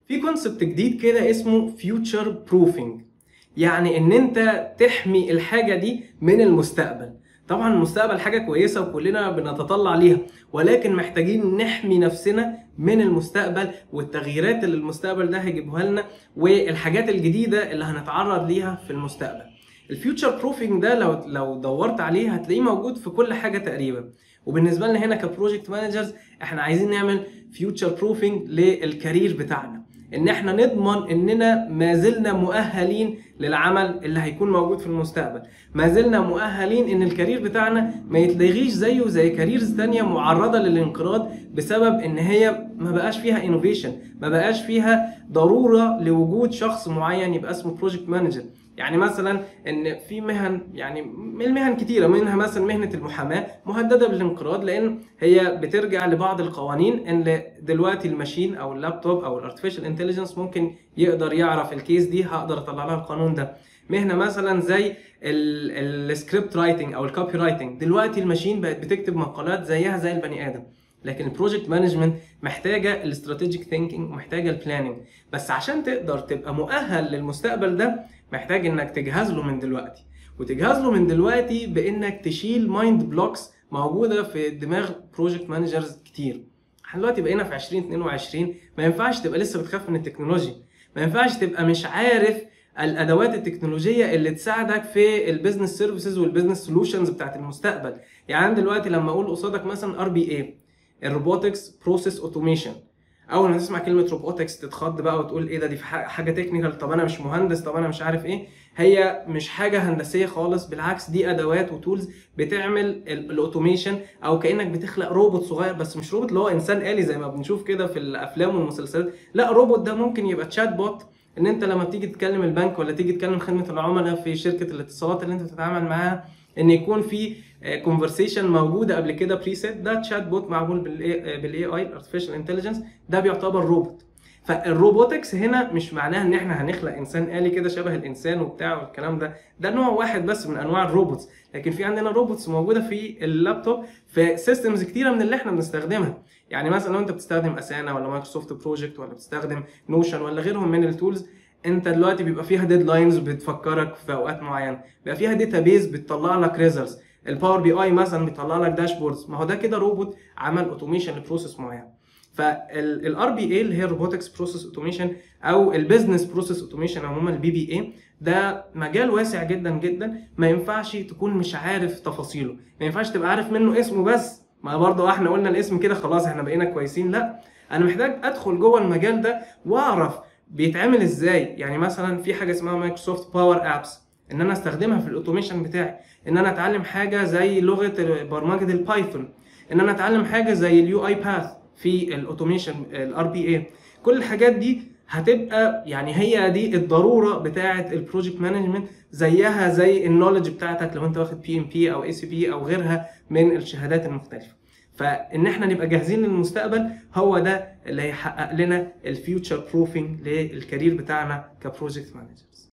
في كونسبت جديد كده اسمه فيوتشر بروفنج يعني ان انت تحمي الحاجه دي من المستقبل طبعا المستقبل حاجه كويسه وكلنا بنتطلع ليها ولكن محتاجين نحمي نفسنا من المستقبل والتغييرات اللي المستقبل ده هيجيبها لنا والحاجات الجديده اللي هنتعرض ليها في المستقبل الفيوتشر بروفنج ده لو لو دورت عليه هتلاقيه موجود في كل حاجه تقريبا وبالنسبه لنا هنا كبروجكت مانجرز احنا عايزين نعمل فيوتشر بروفنج للكارير بتاعنا ان احنا نضمن اننا ما زلنا مؤهلين للعمل اللي هيكون موجود في المستقبل ما زلنا مؤهلين ان الكارير بتاعنا ما يتلغيش زيه زي كاريرز تانية معرضة للانقراض بسبب ان هي ما بقاش فيها انوفيشن ما بقاش فيها ضرورة لوجود شخص معين يبقى اسمه بروجكت مانجر يعني مثلا ان في مهن يعني من المهن كتيره منها مثلا مهنه المحاماه مهدده بالانقراض لان هي بترجع لبعض القوانين ان دلوقتي الماشين او اللابتوب او الارتفيشال انتليجنس ممكن يقدر يعرف الكيس دي هقدر اطلع لها القانون ده مهنه مثلا زي السكريبت رايتنج او الكوبي رايتنج دلوقتي الماشين بقت بتكتب مقالات زيها زي البني ادم لكن البروجكت مانجمنت محتاجه الاستراتيجيك ثينكينج ومحتاجه البلاننج بس عشان تقدر تبقى مؤهل للمستقبل ده محتاج انك تجهز له من دلوقتي وتجهز له من دلوقتي بانك تشيل مايند بلوكس موجوده في دماغ بروجكت مانجرز كتير احنا دلوقتي بقينا في 2022 ما ينفعش تبقى لسه بتخاف من التكنولوجيا ما ينفعش تبقى مش عارف الادوات التكنولوجيه اللي تساعدك في البيزنس سيرفيسز والبيزنس سولوشنز بتاعت المستقبل يعني دلوقتي لما اقول قصادك مثلا ار بي اي الروبوتكس بروسيس اوتوميشن اول ما تسمع كلمه روبوتكس تتخض بقى وتقول ايه ده دي حاجه تكنيكال طب انا مش مهندس طب انا مش عارف ايه هي مش حاجه هندسيه خالص بالعكس دي ادوات وتولز بتعمل الاوتوميشن او كانك بتخلق روبوت صغير بس مش روبوت اللي هو انسان آلي زي ما بنشوف كده في الافلام والمسلسلات لا روبوت ده ممكن يبقى تشات بوت ان انت لما بتيجي تكلم البنك ولا تيجي تكلم خدمه العملاء في شركه الاتصالات اللي انت بتتعامل معاها ان يكون في كونفرسيشن موجوده قبل كده بريسيت ده تشات بوت معمول بالاي اي الارتفيشال انتليجنس ده بيعتبر روبوت فالروبوتكس هنا مش معناها ان احنا هنخلق انسان آلي كده شبه الانسان وبتاع والكلام ده ده نوع واحد بس من انواع الروبوتس لكن في عندنا روبوتس موجوده في اللابتوب في سيستمز كتيره من اللي احنا بنستخدمها يعني مثلا لو انت بتستخدم اسانا ولا مايكروسوفت بروجكت ولا بتستخدم نوشن ولا غيرهم من التولز انت دلوقتي بيبقى فيها ديدلاينز بتفكرك في اوقات معينه بيبقى فيها داتابيز بتطلع لك ريزلتس الباور بي اي مثلا بيطلع لك داشبوردز ما هو ده كده روبوت عمل اوتوميشن لبروسيس معين فالار بي اي اللي هي روبوتكس بروسيس اوتوميشن او البيزنس بروسيس اوتوميشن عموما البي بي اي ده مجال واسع جدا جدا ما ينفعش تكون مش عارف تفاصيله ما ينفعش تبقى عارف منه اسمه بس ما برضه احنا قلنا الاسم كده خلاص احنا بقينا كويسين لا انا محتاج ادخل جوه المجال ده واعرف بيتعمل ازاي يعني مثلا في حاجه اسمها مايكروسوفت باور ابس ان انا استخدمها في الاوتوميشن بتاعي ان انا اتعلم حاجه زي لغه برمجه البايثون ان انا اتعلم حاجه زي اليو اي باث في الاوتوميشن الار بي اي كل الحاجات دي هتبقى يعني هي دي الضروره بتاعه البروجكت مانجمنت زيها زي النولج بتاعتك لو انت واخد بي ام بي او اي سي بي او غيرها من الشهادات المختلفه فان احنا نبقى جاهزين للمستقبل هو ده اللي هيحقق لنا الفيوتشر بروفنج للكارير بتاعنا كبروجكت مانجرز